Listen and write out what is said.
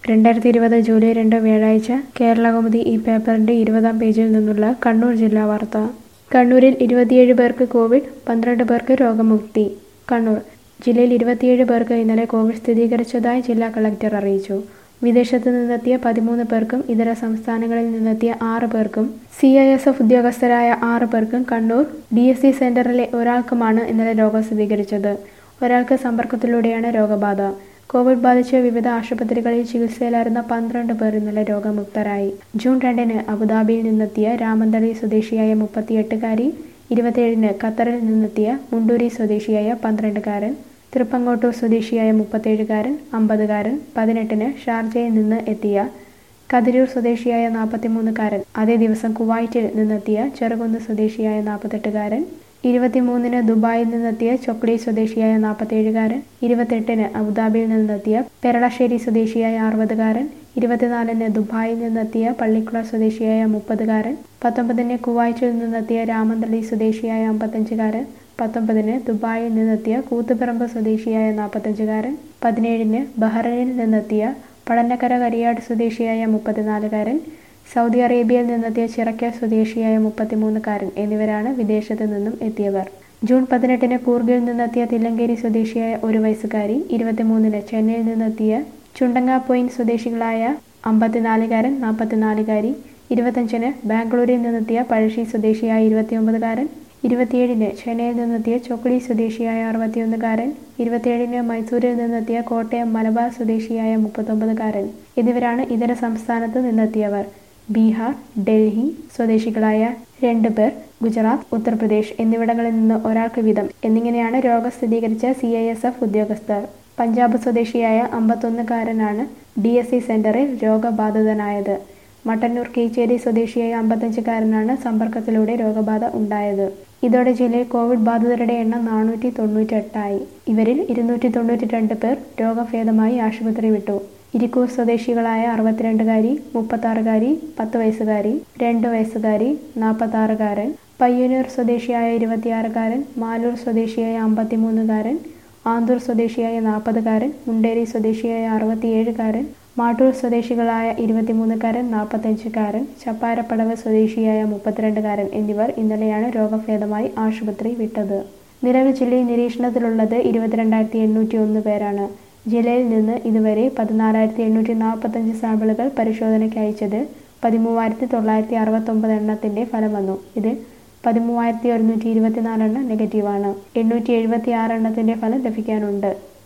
രണ്ടായിരത്തി ഇരുപത് ജൂലൈ രണ്ട് വ്യാഴാഴ്ച കേരളകൗമുദി ഈ പേപ്പറിന്റെ ഇരുപതാം പേജിൽ നിന്നുള്ള കണ്ണൂർ ജില്ലാ വാർത്ത കണ്ണൂരിൽ ഇരുപത്തിയേഴ് പേർക്ക് കോവിഡ് പന്ത്രണ്ട് പേർക്ക് രോഗമുക്തി കണ്ണൂർ ജില്ലയിൽ ഇരുപത്തിയേഴ് പേർക്ക് ഇന്നലെ കോവിഡ് സ്ഥിരീകരിച്ചതായി ജില്ലാ കളക്ടർ അറിയിച്ചു വിദേശത്ത് നിന്നെത്തിയ പതിമൂന്ന് പേർക്കും ഇതര സംസ്ഥാനങ്ങളിൽ നിന്നെത്തിയ ആറ് പേർക്കും സി ഐ എസ് എഫ് ഉദ്യോഗസ്ഥരായ ആറ് പേർക്കും കണ്ണൂർ ഡി എസ് സി സെന്ററിലെ ഒരാൾക്കുമാണ് ഇന്നലെ രോഗം സ്ഥിരീകരിച്ചത് ഒരാൾക്ക് സമ്പർക്കത്തിലൂടെയാണ് രോഗബാധ കോവിഡ് ബാധിച്ച് വിവിധ ആശുപത്രികളിൽ ചികിത്സയിലായിരുന്ന പന്ത്രണ്ട് പേർ ഇന്നലെ രോഗമുക്തരായി ജൂൺ രണ്ടിന് അബുദാബിയിൽ നിന്നെത്തിയ രാമന്തളി സ്വദേശിയായ മുപ്പത്തിയെട്ടുകാരി ഇരുപത്തിയേഴിന് ഖത്തറിൽ നിന്നെത്തിയ മുണ്ടൂരി സ്വദേശിയായ പന്ത്രണ്ടുകാരൻ തൃപ്പങ്ങോട്ടൂർ സ്വദേശിയായ മുപ്പത്തേഴുകാരൻ അമ്പതുകാരൻ പതിനെട്ടിന് ഷാർജയിൽ നിന്ന് എത്തിയ കതിരൂർ സ്വദേശിയായ നാൽപ്പത്തിമൂന്നുകാരൻ അതേ ദിവസം കുവൈറ്റിൽ നിന്നെത്തിയ ചെറുകുന്ന് സ്വദേശിയായ നാൽപ്പത്തെട്ടുകാരൻ ഇരുപത്തിമൂന്നിന് ദുബായിൽ നിന്നെത്തിയ ചൊക്ലി സ്വദേശിയായ നാൽപ്പത്തേഴുകാരൻ ഇരുപത്തെട്ടിന് അബുദാബിയിൽ നിന്നെത്തിയ പെരളശ്ശേരി സ്വദേശിയായ അറുപതുകാരൻ ഇരുപത്തിനാലിന് ദുബായിൽ നിന്നെത്തിയ പള്ളിക്കുള സ്വദേശിയായ മുപ്പതുകാരൻ പത്തൊമ്പതിന് കുവൈറ്റിൽ നിന്നെത്തിയ രാമന്തളി സ്വദേശിയായ അമ്പത്തഞ്ചുകാരൻ പത്തൊമ്പതിന് ദുബായിൽ നിന്നെത്തിയ കൂത്തുപറമ്പ് സ്വദേശിയായ നാൽപ്പത്തഞ്ചുകാരൻ പതിനേഴിന് ബഹ്റൈനിൽ നിന്നെത്തിയ പടന്നക്കര കരിയാട് സ്വദേശിയായ മുപ്പത്തിനാലുകാരൻ സൗദി അറേബ്യയിൽ നിന്നെത്തിയ ചിറക്ക സ്വദേശിയായ മുപ്പത്തിമൂന്നുകാരൻ എന്നിവരാണ് വിദേശത്ത് നിന്നും എത്തിയവർ ജൂൺ പതിനെട്ടിന് കൂർഗിൽ നിന്നെത്തിയ തില്ലങ്കേരി സ്വദേശിയായ ഒരു വയസ്സുകാരി ഇരുപത്തിമൂന്നിന് ചെന്നൈയിൽ നിന്നെത്തിയ ചുണ്ടങ്ങാപ്പൊയിൻ സ്വദേശികളായ അമ്പത്തിനാലുകാരൻ നാൽപ്പത്തിനാലുകാരി ഇരുപത്തഞ്ചിന് ബാംഗ്ലൂരിൽ നിന്നെത്തിയ പഴശ്ശി സ്വദേശിയായ ഇരുപത്തിയൊമ്പതുകാരൻ ഇരുപത്തിയേഴിന് ചെന്നൈയിൽ നിന്നെത്തിയ ചൊക്ലി സ്വദേശിയായ അറുപത്തിയൊന്നുകാരൻ ഇരുപത്തിയേഴിന് മൈസൂരിൽ നിന്നെത്തിയ കോട്ടയം മലബാർ സ്വദേശിയായ മുപ്പത്തൊമ്പതുകാരൻ എന്നിവരാണ് ഇതര സംസ്ഥാനത്ത് നിന്നെത്തിയവർ ബീഹാർ ഡൽഹി സ്വദേശികളായ രണ്ട് പേർ ഗുജറാത്ത് ഉത്തർപ്രദേശ് എന്നിവിടങ്ങളിൽ നിന്ന് ഒരാൾക്ക് വീതം എന്നിങ്ങനെയാണ് രോഗം സ്ഥിരീകരിച്ച സി ഐ എസ് എഫ് ഉദ്യോഗസ്ഥർ പഞ്ചാബ് സ്വദേശിയായ അമ്പത്തൊന്നുകാരനാണ് ഡി എസ് സി സെന്ററിൽ രോഗബാധിതനായത് മട്ടന്നൂർ കീച്ചേരി സ്വദേശിയായ അമ്പത്തഞ്ചുകാരനാണ് സമ്പർക്കത്തിലൂടെ രോഗബാധ ഉണ്ടായത് ഇതോടെ ജില്ലയിൽ കോവിഡ് ബാധിതരുടെ എണ്ണം നാനൂറ്റി തൊണ്ണൂറ്റെട്ടായി ഇവരിൽ ഇരുന്നൂറ്റി തൊണ്ണൂറ്റി രണ്ട് പേർ രോഗഭേദമായി ആശുപത്രി വിട്ടു ഇരിക്കൂർ സ്വദേശികളായ അറുപത്തിരണ്ടുകാരി മുപ്പത്താറുകാരി പത്ത് വയസ്സുകാരി രണ്ട് വയസ്സുകാരി നാൽപ്പത്താറുകാരൻ പയ്യന്നൂർ സ്വദേശിയായ ഇരുപത്തിയാറുകാരൻ മാലൂർ സ്വദേശിയായ അമ്പത്തിമൂന്നുകാരൻ ആന്തൂർ സ്വദേശിയായ നാൽപ്പതുകാരൻ മുണ്ടേരി സ്വദേശിയായ അറുപത്തിയേഴുകാരൻ മാട്ടൂർ സ്വദേശികളായ ഇരുപത്തിമൂന്നുകാരൻ നാൽപ്പത്തഞ്ചുകാരൻ ചപ്പാരപ്പടവ് സ്വദേശിയായ മുപ്പത്തിരണ്ടുകാരൻ എന്നിവർ ഇന്നലെയാണ് രോഗഭേദമായി ആശുപത്രി വിട്ടത് നിലവിൽ ജില്ലയിൽ നിരീക്ഷണത്തിലുള്ളത് ഇരുപത്തിരണ്ടായിരത്തി എണ്ണൂറ്റി ഒന്ന് പേരാണ് ജില്ലയിൽ നിന്ന് ഇതുവരെ പതിനാലായിരത്തി എണ്ണൂറ്റി നാൽപ്പത്തഞ്ച് സാമ്പിളുകൾ പരിശോധനയ്ക്ക് അയച്ചത് പതിമൂവായിരത്തി തൊള്ളായിരത്തി അറുപത്തൊമ്പത് എണ്ണത്തിന്റെ ഫലം വന്നു ഇതിൽ പതിമൂവായിരത്തി ഒരുന്നൂറ്റി ഇരുപത്തിനാല് എണ്ണം നെഗറ്റീവാണ് എണ്ണൂറ്റി എഴുപത്തി ആറ് എണ്ണത്തിന്റെ ഫലം ലഭിക്കാനുണ്ട്